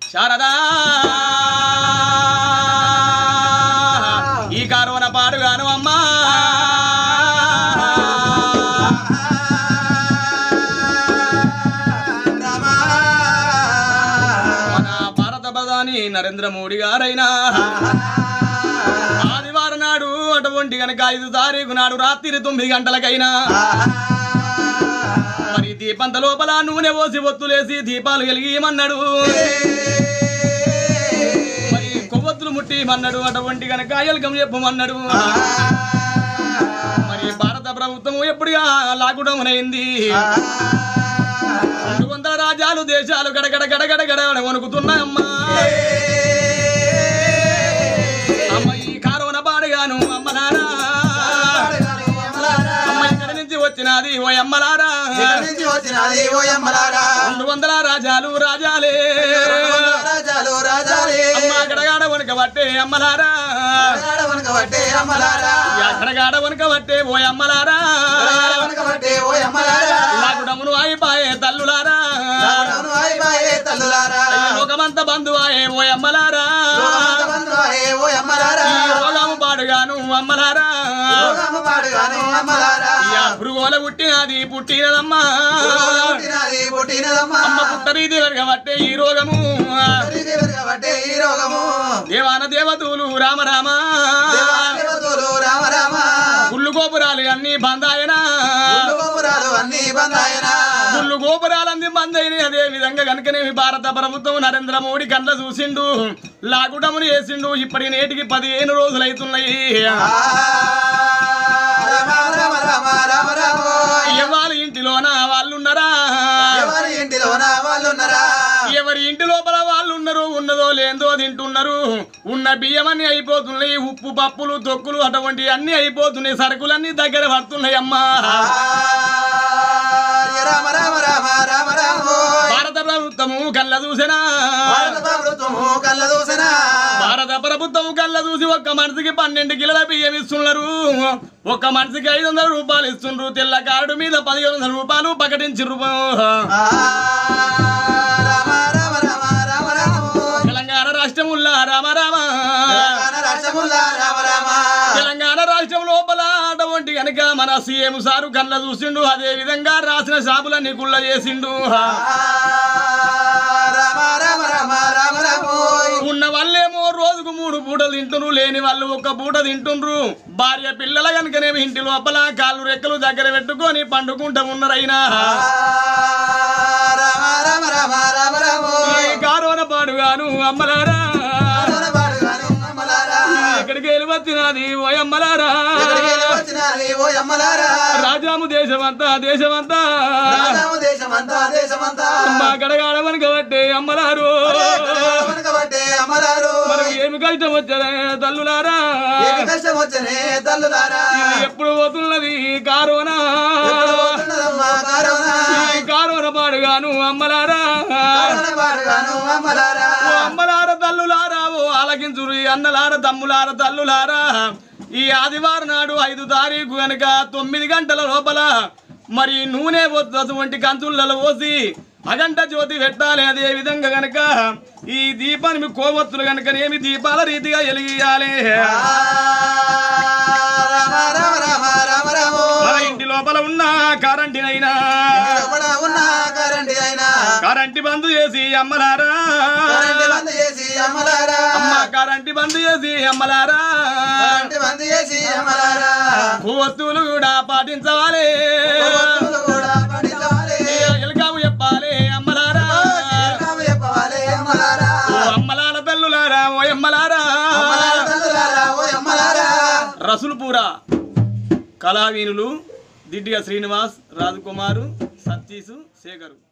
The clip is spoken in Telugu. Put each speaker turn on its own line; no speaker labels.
శారదా ఈ కరోన పాడుగాను అమ్మా మన భారత ప్రధాని నరేంద్ర మోడీ గారైనా ఆదివారం నాడు అటువంటి గనక ఐదు తారీఖు నాడు రాత్రి తొమ్మిది గంటలకైనా మరి దీపంత లోపల నూనె పోసి ఒత్తులేసి దీపాలు వెలిగియమన్నాడు మరి కొవ్వొత్తులు ముట్టిమన్నాడు అటువంటి గనక ఎలకం చెప్పమన్నాడు మరి భారత ప్రభుత్వం ఎప్పుడుగా లాక్డౌన్ అయింది రెండు వందల రాజ్యాలు దేశాలు గడగడ గడగడ గడ వణుకుతున్నాయమ్మా అమ్మ ఈ కరోనా పాడుగాను అమ్మలారా అమ్మ ఇక్కడ నుంచి వచ్చినది ఓ అమ్మలారా
నుంచి వచ్చినది ఓ యమ్మలారా
రెండు వందల రాజాలు రాజాలే
రాజాలు రాజాలే
అమ్మ గడగాడ వణక పట్టే అమ్మలారా
ఆడ వనకబట్టే అమ్మలారా
గడగాడ వణక పట్టే ఓ అమ్మలారా
ఆడ వనకబట్టే ఓ యమ్మలారా
లాకుడమును అయిపోయే తల్లులారా
రావణును అయిపాయే తల్లులారా
లోకమంత బంధువాయే ఓ అమ్మలారా
లోకమంత బంధువాయే ఓ యమ్మలారా
ఈ రోగము పాడుగాను అమ్మలారా
లోకము పాడుగాను అమ్మలారా
ఈ పురుగోల పుట్టినది పుట్టినదమ్మా
పుట్టినది పుట్టినదమ్మా
అమ్మ పుట్టరీది వెరగబట్టే ఈ రోగము
తల్లిది వెరగబట్టే ఈ రోగము
దేవాన దేవతలు రామ రామ
దేవతలు రామ రామ
గుళ్ళు గోపురాలు అన్ని బందాయనా
గుళ్ళు గోపురాలు అన్ని బందాయనా
గుళ్ళు గోపురాలన్నీ బందైన అదే విధంగా కనుకనే ఈ భారత ప్రభుత్వం నరేంద్ర మోడీ కండ్ల చూసిండు లాగుడమును వేసిండు ఇప్పటి నేటికి పదిహేను రోజులైతున్నాయి
రామ రామ రామ రామ రామ
ఎవరి ఇంటిలోన వాళ్ళున్నారా
ఎవరి ఇంటిలోన వాళ్ళున్నారా
ఎవరి ఇంటి లోపల వాళ్ళు ఉన్నారు ఉన్నదో లేదో తింటున్నారు ఉన్న బియ్యమన్నీ అయిపోతున్నాయి ఉప్పు పప్పులు తొక్కులు అటువంటి అన్ని అయిపోతున్నాయి సరుకులన్నీ దగ్గర పడుతున్నాయి అమ్మా
రామ రామ రామ రామ రామ
భారత ప్రభుత్వము కళ్ళ చూసినా
భారత ప్రభుత్వము కళ్ళ దూసన
భారత ప్రభుత్వం కళ్ళ చూసి ఒక్క మనిషికి పన్నెండు కిలోల బియ్యం ఇస్తున్నారు ఒక్క మనిషికి ఐదు వందల రూపాయలు ఇస్తున్నారు తెల్ల కార్డు మీద పదిహేను వందల రూపాయలు ప్రకటించారు
రామ రామ రామ రామ రామ
తెలంగాణ రాష్ట్రముల్లా రామ రామ
తెలంగాణ రాష్ట్రముల రామ రామ
తెలంగాణ రాష్ట్రం లోపల అటువంటి కనుక మన సీఎం సారు కళ్ళ చూసిండు అదే విధంగా రాసిన షాపులన్నీ గుళ్ళ చేసిండు
రామ రామ రామ రామ రామ
ఉన్న వాళ్ళేమో రోజుకు మూడు పూటలు తింటున్నారు లేని వాళ్ళు ఒక్క పూట తింటుండ్రు భార్య పిల్లల కనుకనేమి ఇంటి లోపల కాళ్ళు రెక్కలు దగ్గర పెట్టుకొని పండుకుంటూ ఉన్నారైనా
రామ రామ రామ రామ రామ
ఈ కారోన పాడుగాను అమ్మలారా
పాడుగాను అమ్మలారా
ఎక్కడికి వెళ్ళి వచ్చినది ఓ అమ్మలారా
ఎక్కడికి వచ్చినారి ఓ అమ్మలారా
రాజాము దేశమంతా దేశమంతా
రాజాము దేశమంతా దేశమంతా
మా గడగాడ మనకబట్టే అమ్మలారు
వెనకబట్టే అమ్మలారు
మనకు ఏమి కష్టం వచ్చదే తల్లులారా
ఏమి కష్టం వచ్చనే తల్లులారా
ఇది ఎప్పుడు పోతున్నది కారోనా
ఎప్పుడు పోతున్నదమ్మా కరోనా
ఈ కారోన పాడుగాను అమ్మలారా
కరోనా పాడుగాను అమ్మలారా
ఓ అమ్మలార తల్లులారా ఓ ఆలకించురు ఈ అన్నలార తమ్ములార తల్లులారా ఈ ఆదివారం నాడు ఐదు తారీఖు గనక తొమ్మిది గంటల లోపల మరి నూనె అటువంటి కంచులలో పోసి అగంట జ్యోతి పెట్టాలి అదే విధంగా గనక ఈ దీపాన్ని మీ కోవత్తులు గనకనేమి దీపాల రీతిగా వెలిగియాలి
రామ రామ రామ రామ రామ
మన ఇంటి లోపల ఉన్న కరెంటినైనా
లోపల ఉన్న కరెంటి అయినా
కరెంటి బంద్ చేసి అమ్మలారా
కరెంటి బంద్ చేసి అమ్మలారా
అమ్మ కరెంటి బంద్ చేసి అమ్మలారా
కరెంటి బంద్ చేసి అమ్మలారా
కొవ్వొత్తులు కూడా పాటించవాలి
భక్తులు కూడా పండించాలి
ఎలకాము చెప్పాలి అమ్మలారా
రామ చెప్పవాలి అమ్మలారా
ఓ అమ్మలార తల్లులారా ఓ అమ్మలారా
అమ్మలారా తల్లులారా ఓ అమ్మలారా
రసులుపూర కళావీనులు దిడ్డిగా శ్రీనివాస్ రాజకుమారు సతీష్ శేఖరు